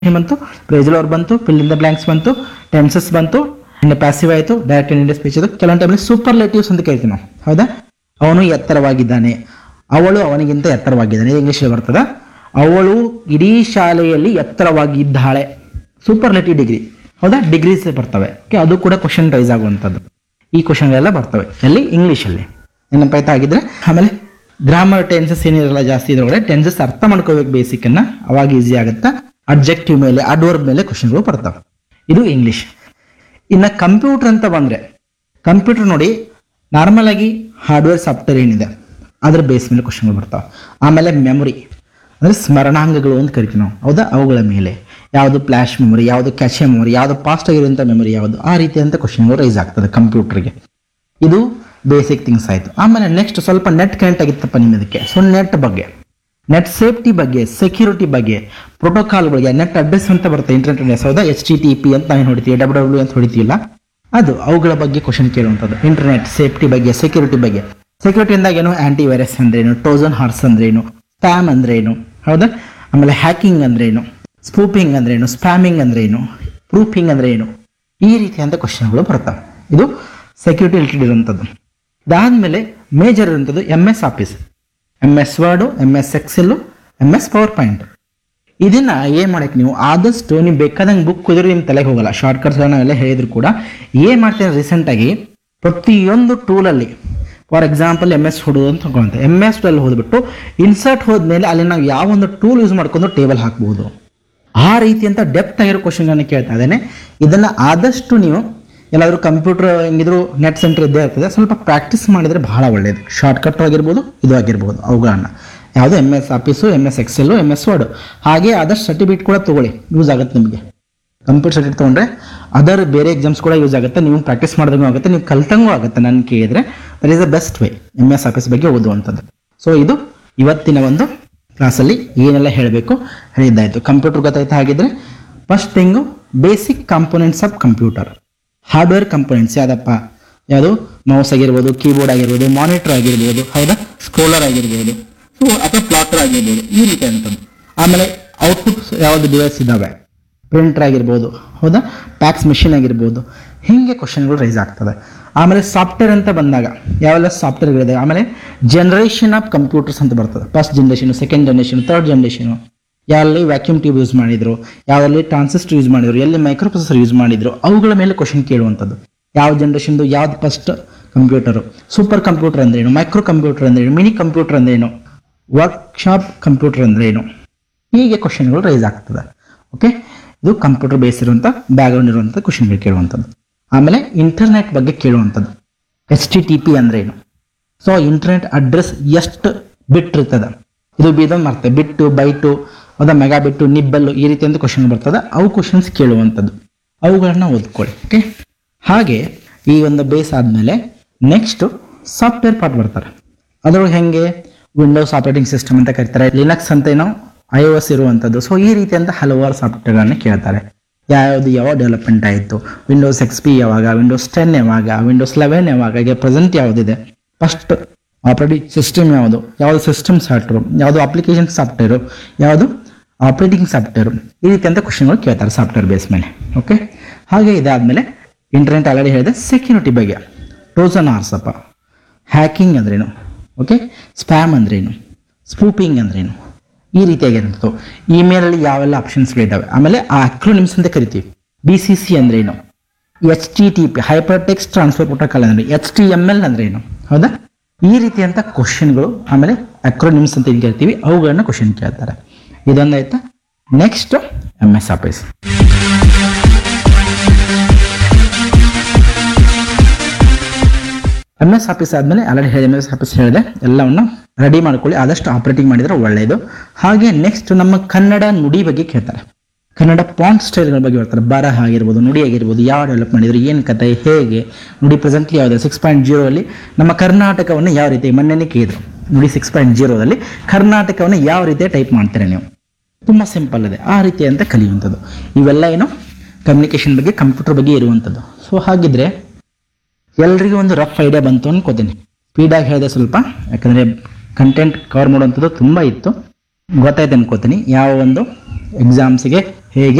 ಬಂತು ಪ್ರೇಜಲ್ ಅವ್ರು ಬಂತು ಫಿಲ್ ಇನ್ ದ ಬ್ಲಾಂಕ್ಸ್ ಬಂತು ಟೆನ್ಸಸ್ ಬಂತು ಇನ್ನು ಪ್ಯಾಸಿವ್ ಆಯಿತು ಡೈರೆಕ್ಟ್ ಇಂಡಿಯನ್ ಸ್ಪೀಚ್ ಅದು ಕೆಲವೊಂದು ಟೈಮಲ್ಲಿ ಸೂಪರ್ಲೇಟಿವ್ಸ್ ಅಂತ ಕರಿತೀವಿ ನಾವು ಹೌದಾ ಅವನು ಎತ್ತರವಾಗಿದ್ದಾನೆ ಅವಳು ಅವನಿಗಿಂತ ಎತ್ತರವಾಗಿದ್ದಾನೆ ಇಂಗ್ಲೀಷಲ್ಲಿ ಬರ್ತದ ಅವಳು ಇಡೀ ಶಾಲೆಯಲ್ಲಿ ಎತ್ತರವಾಗಿದ್ದಾಳೆ ಸೂಪರ್ಲೇಟಿವ್ ಡಿಗ್ರಿ ಹೌದಾ ಡಿಗ್ರೀಸ್ ಬರ್ತವೆ ಓಕೆ ಅದು ಕೂಡ ಕ್ವಶನ್ ರೈಸ್ ಆಗುವಂಥದ್ದು ಈ ಕ್ವಶನ್ಗಳೆಲ್ಲ ಬರ್ತವೆ ಎಲ್ಲಿ ಇಂಗ್ಲೀಷಲ್ಲಿ ನೆನಪಾಯ್ತಾ ಆಗಿದ್ರೆ ಆಮೇಲೆ ಗ್ರಾಮರ್ ಟೆನ್ಸಸ್ ಏನಿರಲ್ಲ ಜಾಸ್ತಿ ಇದ್ರೊಳಗಡೆ ಟೆನ್ಸಸ್ ಅರ್ಥ ಮಾಡ್ಕೋಬೇಕು ಬೇಸಿಕ್ ಅನ್ನ ಅವಾಗ ಈಸಿ ಆಗುತ್ತಾ ಅಬ್ಜೆಕ್ಟಿವ್ ಮೇಲೆ ಅಡ್ವರ್ಬ್ ಮೇಲೆ ಕ್ವಶನ್ಗಳು ಬರ್ತವೆ ಇದು ಇಂಗ್ಲಿಷ್ ಇನ್ನು ಕಂಪ್ಯೂಟರ್ ಅಂತ ಬಂದ್ರೆ ಕಂಪ್ಯೂಟರ್ ನೋಡಿ ನಾರ್ಮಲ್ ಆಗಿ ಹಾರ್ಡ್ವೇರ್ ಸಾಫ್ಟ್ವೇರ್ ಏನಿದೆ ಅದ್ರ ಬೇಸ್ ಮೇಲೆ ಕ್ವಶನ್ಗಳು ಬರ್ತಾವೆ ಆಮೇಲೆ ಮೆಮೊರಿ ಅಂದ್ರೆ ಸ್ಮರಣಾಂಗಗಳು ಅಂತ ಕರಿತೀವಿ ನಾವು ಹೌದಾ ಅವುಗಳ ಮೇಲೆ ಯಾವುದು ಫ್ಲಾಶ್ ಮೆಮೊರಿ ಯಾವುದು ಕ್ಯಾಶೆ ಮೆಮೊರಿ ಯಾವುದು ಫಾಸ್ಟ್ ಆಗಿರುವಂಥ ಮೆಮೊರಿ ಯಾವುದು ಆ ರೀತಿಯಂತ ಕ್ವಶನ್ಗಳು ರೈಸ್ ಆಗ್ತದೆ ಕಂಪ್ಯೂಟರ್ಗೆ ಇದು ಬೇಸಿಕ್ ಥಿಂಗ್ಸ್ ಆಯಿತು ಆಮೇಲೆ ನೆಕ್ಸ್ಟ್ ಸ್ವಲ್ಪ ನೆಟ್ ಕನೆಕ್ಟ್ ಆಗಿತ್ತಪ್ಪ ನಿಮ್ಮದಕ್ಕೆ ಸೊ ನೆಟ್ ಬಗ್ಗೆ ನೆಟ್ ಸೇಫ್ಟಿ ಬಗ್ಗೆ ಸೆಕ್ಯೂರಿಟಿ ಬಗ್ಗೆ ಪ್ರೋಟೋಕಾಲ್ಗಳಿಗೆ ನೆಟ್ ಅಡ್ರೆಸ್ ಅಂತ ಬರುತ್ತೆ ಇಂಟರ್ನೆಟ್ ಅಡ್ರೆಸ್ ಹೌದಾ ಎಚ್ ಟಿ ಟಿ ಪಿ ಅಂತ ನಾವು ಹೊಡಿತೀವಿ ಡಬ್ಲ್ಯೂ ಡಬ್ಲ್ಯೂ ಅಂತ ಹೊಡಿತೀವಿಲ್ಲ ಅದು ಅವುಗಳ ಬಗ್ಗೆ ಕ್ವಶನ್ ಕೇಳುವಂಥದ್ದು ಇಂಟರ್ನೆಟ್ ಸೇಫ್ಟಿ ಬಗ್ಗೆ ಸೆಕ್ಯೂರಿಟಿ ಬಗ್ಗೆ ಸೆಕ್ಯೂರಿಟಿ ಅಂದಾಗ ಏನು ಆಂಟಿ ವೈರಸ್ ಅಂದ್ರೇನು ಟೋಸನ್ ಹಾರ್ಸ್ ಅಂದ್ರೇನು ಸ್ಪ್ಯಾಮ್ ಅಂದ್ರೇನು ಹೌದಾ ಆಮೇಲೆ ಹ್ಯಾಕಿಂಗ್ ಅಂದ್ರೇನು ಸ್ಪೂಪಿಂಗ್ ಅಂದ್ರೇನು ಸ್ಪ್ಯಾಮಿಂಗ್ ಅಂದ್ರೇನು ಪ್ರೂಫಿಂಗ್ ಅಂದ್ರೆ ಏನು ಈ ರೀತಿಯಾದ ಕ್ವಶನ್ಗಳು ಬರ್ತವೆ ಇದು ಸೆಕ್ಯೂರಿಟಿ ರಿಲೇಟೆಡ್ ಇರುವಂಥದ್ದು ಇದಾದ್ಮೇಲೆ ಮೇಜರ್ ಇರುವಂಥದ್ದು M S office M S word M S excel M S power point ಇದನ್ನ ಏನ್ ಮಾಡಕ್ಕೆ ನೀವು ಆದಷ್ಟು ನೀವು ಬೇಕಾದಂಗೆ ಬುಕ್ ಕುದ್ರೆ ನಿಮ್ಮ ತಲೆಗೆ ಹೋಗಲ್ಲ ಶಾರ್ಟ್ಕಟ್ಸ್ ನಾವೆಲ್ಲ ಹೇಳಿದ್ರು ಕೂಡ ಏನ್ ಮಾಡ್ತೀನಿ ರೀಸೆಂಟ್ ಆಗಿ ಪ್ರತಿಯೊಂದು ಟೂಲಲ್ಲಿ ಫಾರ್ ಎಕ್ಸಾಂಪಲ್ ಎಮ್ ಎಸ್ ಹೊಡೋದು ಅಂತ ತಗೊಳ್ತೆ ಎಮ್ ಎಸ್ ಅಲ್ಲಿ ಹೋದ್ಬಿಟ್ಟು ಇನ್ಸರ್ಟ್ ಹೋದ್ಮೇಲೆ ಅಲ್ಲಿ ನಾವು ಯಾವ ಒಂದು ಟೂಲ್ ಯೂಸ್ ಮಾಡ್ಕೊಂಡು ಟೇಬಲ್ ಹಾಕ್ಬೋದು ಆ ರೀತಿಯಂತ ಡೆಪ್ತ್ ಆಗಿರೋ ಕ್ವಶನ್ಗಳನ್ನ ಕೇಳ್ತಾ ಇದ್ದೇನೆ ಇದನ್ನ ಆದಷ್ಟು ನೀವು ಎಲ್ಲಾದರೂ ಕಂಪ್ಯೂಟರ್ ಹೆಂಗಿದ್ರು ನೆಟ್ ಸೆಂಟರ್ ಇದ್ದೇ ಇರ್ತದೆ ಸ್ವಲ್ಪ ಪ್ರಾಕ್ಟೀಸ್ ಮಾಡಿದರೆ ಬಹಳ ಒಳ್ಳೆಯದು ಶಾರ್ಟ್ಕಟ್ ಆಗಿರ್ಬೋದು ಇದು ಆಗಿರ್ಬೋದು ಅವುಗಳನ್ನ ಯಾವುದು M S office M S excel M S word ಹಾಗೆ ಆದಷ್ಟು ಸರ್ಟಿಫಿಕೇಟ್ ಕೂಡ ತಗೊಳ್ಳಿ ಯೂಸ್ ಆಗುತ್ತೆ ನಿಮಗೆ ಕಂಪ್ಯೂಟರ್ ಸರ್ಟಿಫಿಕೇಟ್ ತೊಗೊಂಡ್ರೆ ಅದರ್ ಬೇರೆ ಎಕ್ಸಾಮ್ಸ್ ಕೂಡ ಯೂಸ್ ಆಗುತ್ತೆ ನೀವು ಪ್ರಾಕ್ಟೀಸ್ ಮಾಡಿದಂಗೂ ಆಗುತ್ತೆ ನೀವು ಕಲ್ತಂಗೂ ಆಗುತ್ತೆ ನನ್ನ ಕೇಳಿದ್ರೆ that is the best way M S office ಬಗ್ಗೆ ಓದುವಂಥದ್ದು ಸೊ ಇದು ಇವತ್ತಿನ ಒಂದು ಕ್ಲಾಸಲ್ಲಿ ಏನೆಲ್ಲ ಹೇಳಬೇಕು ಹೇಳಿದ್ದಾಯಿತು ಕಂಪ್ಯೂಟರ್ ಗೊತ್ತಾಯ್ತು ಹಾಗಿದ್ರೆ first thing basic components of computer hardware components ಯಾವ್ದಪ್ಪ ಯಾವುದು ಮೌಸ್ ಆಗಿರ್ಬೋದು ಕೀಬೋರ್ಡ್ ಆಗಿರ್ಬೋದು ಮಾನಿಟರ್ ಆಗಿರ್ಬೋದು ಹೌದಾ ಸ್ಕ್ರೋಲರ್ ಆಗಿರ್ಬೋದು ಸೊ ಅಥವಾ ಪ್ಲಾಟರ್ ಆಗಿರ್ಬೋದು ಈ ರೀತಿ ಅಂತದ್ದು ಆಮೇಲೆ ಔಟ್ಪುಟ್ ಯಾವ್ದು ಡಿವೈಸ್ ಇದ್ದಾವೆ ಪ್ರಿಂಟರ್ ಆಗಿರ್ಬೋದು ಹೌದಾ ಪ್ಯಾಕ್ಸ್ ಮಿಷಿನ್ ಆಗಿರ್ಬೋದು ಹೀಗೆ ಕ್ವಶನ್ಗಳು ರೈಸ್ ಆಗ್ತದೆ ಆಮೇಲೆ ಸಾಫ್ಟ್ವೇರ್ ಅಂತ ಬಂದಾಗ ಯಾವೆಲ್ಲ ಸಾಫ್ಟ್ವೇರ್ಗಳಿದೆ ಆಮೇಲೆ ಜನರೇಷನ್ ಆಫ್ ಕಂಪ್ಯೂಟರ್ಸ್ ಅಂತ ಬರ್ತದೆ first generation second generation third generation ಯಾರಲ್ಲಿ ವ್ಯಾಕ್ಯೂಮ್ ಟ್ಯೂಬ್ ಯೂಸ್ ಮಾಡಿದ್ರು ಯಾವಲ್ಲಿ ಟ್ರಾನ್ಸಿಸ್ಟರ್ ಯೂಸ್ ಮಾಡಿದ್ರು ಎಲ್ಲಿ ಮೈಕ್ರೋಪ್ರೊಸೆಸರ್ ಯೂಸ್ ಮಾಡಿದ್ರು ಅವುಗಳ ಮೇಲೆ ಕ್ವಶನ್ ಕೇಳುವಂಥದ್ದು ಯಾವ ಜನ್ರೇಷನ್ದು ಯಾವ್ದು ಫಸ್ಟ್ ಕಂಪ್ಯೂಟರು ಸೂಪರ್ ಕಂಪ್ಯೂಟರ್ ಅಂದ್ರೇನು ಮೈಕ್ರೋ ಕಂಪ್ಯೂಟರ್ ಅಂದ್ರೇನು ಮಿನಿ ಕಂಪ್ಯೂಟರ್ ಅಂದ್ರೇನು ವರ್ಕ್ಶಾಪ್ ಕಂಪ್ಯೂಟರ್ ಅಂದ್ರೇನು ಹೀಗೆ ಕ್ವಶನ್ಗಳು ರೈಸ್ ಆಗ್ತದೆ ಓಕೆ ಇದು ಕಂಪ್ಯೂಟರ್ ಬೇಸ್ ಇರುವಂಥ ಬ್ಯಾಕ್ಗ್ರೌಂಡ್ ಇರುವಂಥ ಕ್ವಶನ್ಗಳು ಕೇಳುವಂಥದ್ದು ಆಮೇಲೆ ಇಂಟರ್ನೆಟ್ ಬಗ್ಗೆ ಕೇಳುವಂಥದ್ದು ಎಚ್ ಟಿ ಟಿ ಪಿ ಅಂದ್ರೇನು ಸೊ ಇಂಟರ್ನೆಟ್ ಅಡ್ರೆಸ್ ಎಷ್ಟು ಬಿಟ್ ಇರ್ತದೆ ಇದು ಬೀದೊಂದು ಮಾಡ್ತದೆ ಬಿಟ್ಟು ಬೈಟು ಹೌದಾ ಮೆಗಾ ಬಿಟ್ಟು ನಿಬ್ಬಲ್ಲು ಈ ರೀತಿಯಂತ ಕ್ವಶನ್ ಬರ್ತದೆ ಅವು ಕ್ವಶನ್ಸ್ ಕೇಳುವಂಥದ್ದು ಅವುಗಳನ್ನ ಓದ್ಕೊಳ್ಳಿ ಓಕೆ ಹಾಗೆ ಈ ಒಂದು ಬೇಸ್ ಆದಮೇಲೆ ನೆಕ್ಸ್ಟ್ ಸಾಫ್ಟ್ವೇರ್ ಪಾರ್ಟ್ ಬರ್ತಾರೆ ಅದ್ರೊಳಗೆ ಹೆಂಗೆ ವಿಂಡೋಸ್ ಆಪರೇಟಿಂಗ್ ಸಿಸ್ಟಮ್ ಅಂತ ಕರೀತಾರೆ ಲಿನಕ್ಸ್ ಅಂತ ಏನೋ ಐ ಎಸ್ ಇರುವಂಥದ್ದು ಸೊ ಈ ರೀತಿಯಂತ ಹಲವಾರು ಸಾಫ್ಟ್ವೇರ್ಗಳನ್ನ ಕೇಳ್ತಾರೆ ಯಾವ್ದು ಯಾವಾಗ ಡೆವಲಪ್ಮೆಂಟ್ ಆಯಿತು ವಿಂಡೋಸ್ ಎಕ್ಸ್ ಪಿ ಯಾವಾಗ ವಿಂಡೋಸ್ ಟೆನ್ ಯಾವಾಗ ವಿಂಡೋಸ್ ಲೆವೆನ್ ಯಾವಾಗ ಈಗ ಪ್ರೆಸೆಂಟ್ ಯಾವುದಿದೆ ಫಸ್ಟ್ ಆಪರೇಟಿಂಗ್ ಸಿಸ್ಟಮ್ ಯಾವುದು ಯಾವುದು ಸಿಸ್ಟಮ್ ಸಾಫ್ಟ್ವೇರ್ ಯಾವುದು ಅಪ್ಲಿಕೇಶನ್ ಸಾಫ್ಟ್ವೇರು ಯಾವುದು ಆಪರೇಟಿಂಗ್ ಸಾಫ್ಟ್ವೇರು ಈ ರೀತಿಯಂತ ಕ್ವಶನ್ಗಳು ಕೇಳ್ತಾರೆ ಸಾಫ್ಟ್ವೇರ್ ಬೇಸ್ ಮೇಲೆ ಓಕೆ ಹಾಗೆ ಇದಾದ್ಮೇಲೆ ಇಂಟರ್ನೆಟ್ ಆಲ್ರೆಡಿ ಹೇಳಿದೆ ಸೆಕ್ಯೂರಿಟಿ ಬಗ್ಗೆ ಟೋಸನ್ ಆರ್ಸಪ್ಪ ಹ್ಯಾಕಿಂಗ್ ಅಂದ್ರೇನು ಓಕೆ ಸ್ಪ್ಯಾಮ್ ಅಂದ್ರೇನು ಸ್ಪೂಪಿಂಗ್ ಅಂದ್ರೇನು ಈ ರೀತಿಯಾಗಿರುವಂಥದ್ದು ಇಮೇಲಲ್ಲಿ ಯಾವೆಲ್ಲ ಆಪ್ಷನ್ಸ್ಗಳಿದ್ದಾವೆ ಆಮೇಲೆ ಆ ಅಕ್ರೋನಿಮ್ಸ್ ಅಂತ ಕರಿತೀವಿ ಬಿ ಸಿ ಸಿ ಅಂದ್ರೇನು H T T P hyper text transfer protocol ಅಂದ್ರೆ ಎಚ್ ಟಿ ಎಮ್ ಎಲ್ ಅಂದ್ರೆ ಏನು ಹೌದಾ ಈ ರೀತಿಯಂತ ಕ್ವಶನ್ಗಳು ಆಮೇಲೆ ಅಕ್ರೋನಿಮ್ಸ್ ಅಂತ ಏನು ಕೇಳ್ತೀವಿ ಅವುಗಳನ್ನ ಕ್ವಶನ್ ಕೇಳ್ತಾರೆ ಇದೊಂದಾಯ್ತಾ next M S office M S office ಆದಮೇಲೆ ಆಲ್ರೆಡಿ ಹೇಳಿದೆ ಎಮ್ ಎಸ್ ಆಫೀಸ್ ಹೇಳಿದೆ ಎಲ್ಲವನ್ನು ರೆಡಿ ಮಾಡ್ಕೊಳ್ಳಿ ಆದಷ್ಟು ಆಪರೇಟಿಂಗ್ ಮಾಡಿದ್ರೆ ಒಳ್ಳೆಯದು ಹಾಗೆ ನೆಕ್ಸ್ಟ್ ನಮ್ಮ ಕನ್ನಡ ನುಡಿ ಬಗ್ಗೆ ಕೇಳ್ತಾರೆ ಕನ್ನಡ ಪಾಂಟ್ ಸ್ಟೈಲ್ಗಳ ಬಗ್ಗೆ ಬರ್ತಾರೆ ಬರಹ ಆಗಿರ್ಬೋದು ನುಡಿ ಆಗಿರ್ಬೋದು ಯಾವ ಡೆವಲಪ್ ಮಾಡಿದ್ರು ಏನು ಕತೆ ಹೇಗೆ ನುಡಿ ಪ್ರೆಸೆಂಟ್ಲಿ ಯಾವುದು ಸಿಕ್ಸ್ ಪಾಯಿಂಟ್ ಜೀರೋಲ್ಲಿ ನಮ್ಮ ಕರ್ನಾಟಕವನ್ನು ಯಾವ ರೀತಿ ಮೊನ್ನೆನೇ ಕೇಳಿದ್ರು ನುಡಿ ಸಿಕ್ಸ್ ಪಾಯಿಂಟ್ ಜೀರೋದಲ್ಲಿ ಕರ್ನಾಟಕವನ್ನು ಯಾವ ರೀತಿ ಟೈಪ್ ಮಾಡ್ತೀರಾ ನೀವು ತುಂಬ ಸಿಂಪಲ್ ಇದೆ ಆ ರೀತಿ ಅಂತ ಕಲಿಯುವಂಥದ್ದು ಇವೆಲ್ಲ ಏನು ಕಮ್ಯುನಿಕೇಷನ್ ಬಗ್ಗೆ ಕಂಪ್ಯೂಟರ್ ಬಗ್ಗೆ ಇರುವಂಥದ್ದು ಸೊ ಹಾಗಿದ್ರೆ ಎಲ್ರಿಗೂ ಒಂದು ರಫ್ ಐಡಿಯಾ ಬಂತು ಅನ್ಕೋತೀನಿ ಸ್ಪೀಡಾಗಿ ಹೇಳಿದೆ ಸ್ವಲ್ಪ ಯಾಕಂದರೆ ಕಂಟೆಂಟ್ ಕವರ್ ಮಾಡುವಂಥದ್ದು ತುಂಬ ಇತ್ತು ಗೊತ್ತಾಯ್ತು ಅನ್ಕೋತೀನಿ ಯಾವ ಒಂದು ಎಕ್ಸಾಮ್ಸಿಗೆ ಹೇಗೆ